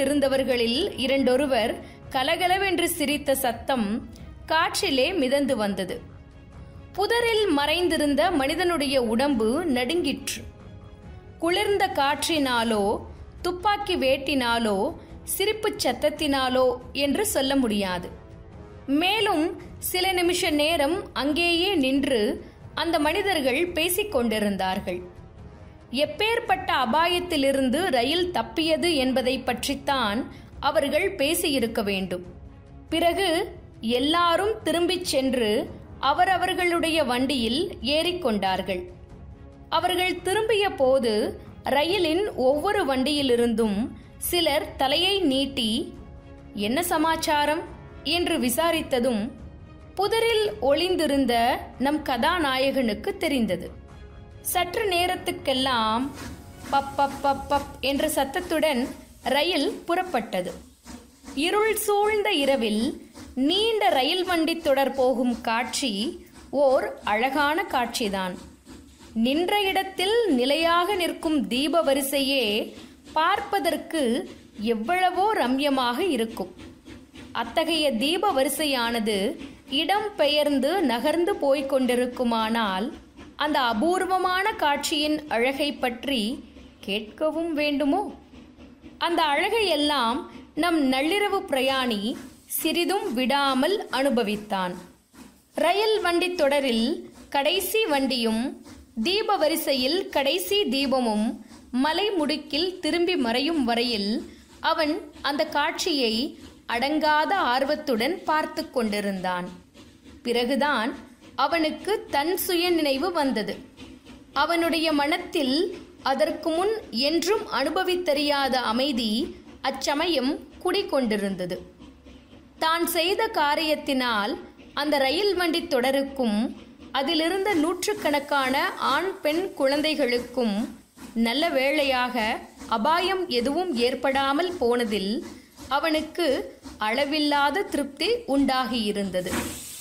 இருந்தவர்களில் இரண்டொருவர் கலகலவென்று சிரித்த சத்தம் காற்றிலே மிதந்து வந்தது புதரில் மறைந்திருந்த மனிதனுடைய உடம்பு நடுங்கிற்று குளிர்ந்த காற்றினாலோ துப்பாக்கி வேட்டினாலோ சிரிப்புச் சத்தத்தினாலோ என்று சொல்ல முடியாது மேலும் சில நிமிஷ நேரம் அங்கேயே நின்று அந்த மனிதர்கள் பேசிக் கொண்டிருந்தார்கள் எப்பேற்பட்ட அபாயத்திலிருந்து ரயில் தப்பியது என்பதை பற்றித்தான் அவர்கள் பேசியிருக்க வேண்டும் பிறகு எல்லாரும் திரும்பிச் சென்று அவரவர்களுடைய வண்டியில் ஏறிக்கொண்டார்கள் அவர்கள் திரும்பிய போது ரயிலின் ஒவ்வொரு வண்டியிலிருந்தும் சிலர் தலையை நீட்டி என்ன சமாச்சாரம் என்று விசாரித்ததும் புதரில் ஒளிந்திருந்த நம் கதாநாயகனுக்கு தெரிந்தது சற்று நேரத்துக்கெல்லாம் பப் பப் பப் பப் என்ற சத்தத்துடன் ரயில் புறப்பட்டது இருள் சூழ்ந்த இரவில் நீண்ட ரயில் வண்டி தொடர் போகும் காட்சி ஓர் அழகான காட்சிதான் நின்ற இடத்தில் நிலையாக நிற்கும் தீப வரிசையே பார்ப்பதற்கு எவ்வளவோ ரம்யமாக இருக்கும் அத்தகைய தீப வரிசையானது இடம் பெயர்ந்து நகர்ந்து போய்க் கொண்டிருக்குமானால் அந்த அபூர்வமான காட்சியின் அழகை பற்றி கேட்கவும் வேண்டுமோ அந்த அழகையெல்லாம் நம் நள்ளிரவு பிரயாணி சிறிதும் விடாமல் அனுபவித்தான் ரயில் வண்டி தொடரில் கடைசி வண்டியும் தீப வரிசையில் கடைசி தீபமும் மலை முடுக்கில் திரும்பி மறையும் வரையில் அவன் அந்த காட்சியை அடங்காத ஆர்வத்துடன் பார்த்து கொண்டிருந்தான் பிறகுதான் அவனுக்கு தன் சுய நினைவு வந்தது அவனுடைய மனத்தில் அதற்கு முன் என்றும் அனுபவித்தறியாத அமைதி அச்சமயம் குடிகொண்டிருந்தது தான் செய்த காரியத்தினால் அந்த ரயில் வண்டி தொடருக்கும் அதிலிருந்த நூற்றுக்கணக்கான ஆண் பெண் குழந்தைகளுக்கும் நல்ல வேளையாக அபாயம் எதுவும் ஏற்படாமல் போனதில் அவனுக்கு அளவில்லாத திருப்தி உண்டாகியிருந்தது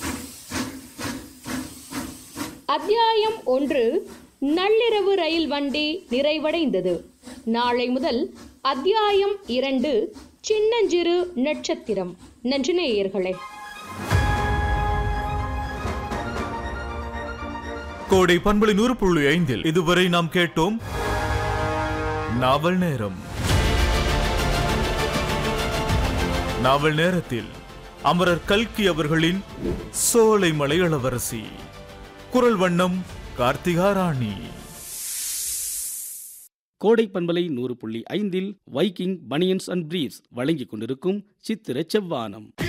அத்தியாயம் ஒன்று நள்ளிரவு ரயில் வண்டி நிறைவடைந்தது நாளை முதல் அத்தியாயம் இரண்டு சின்னஞ்சிறு நட்சத்திரம் நன்று நேயர்களே கோடை பண்பலை நூறு புள்ளி ஐந்தில் இதுவரை நாம் கேட்டோம் நாவல் நேரம் நாவல் நேரத்தில் அமரர் கல்கி அவர்களின் சோலைமலை இளவரசி குரல் வண்ணம் கார்த்திகா ராணி கோடை பண்பலை நூறு புள்ளி ஐந்தில் வைக்கிங் பனியன்ஸ் அண்ட் பிரீவ்ஸ் வழங்கிக் கொண்டிருக்கும் சித்திர செவ்வானம்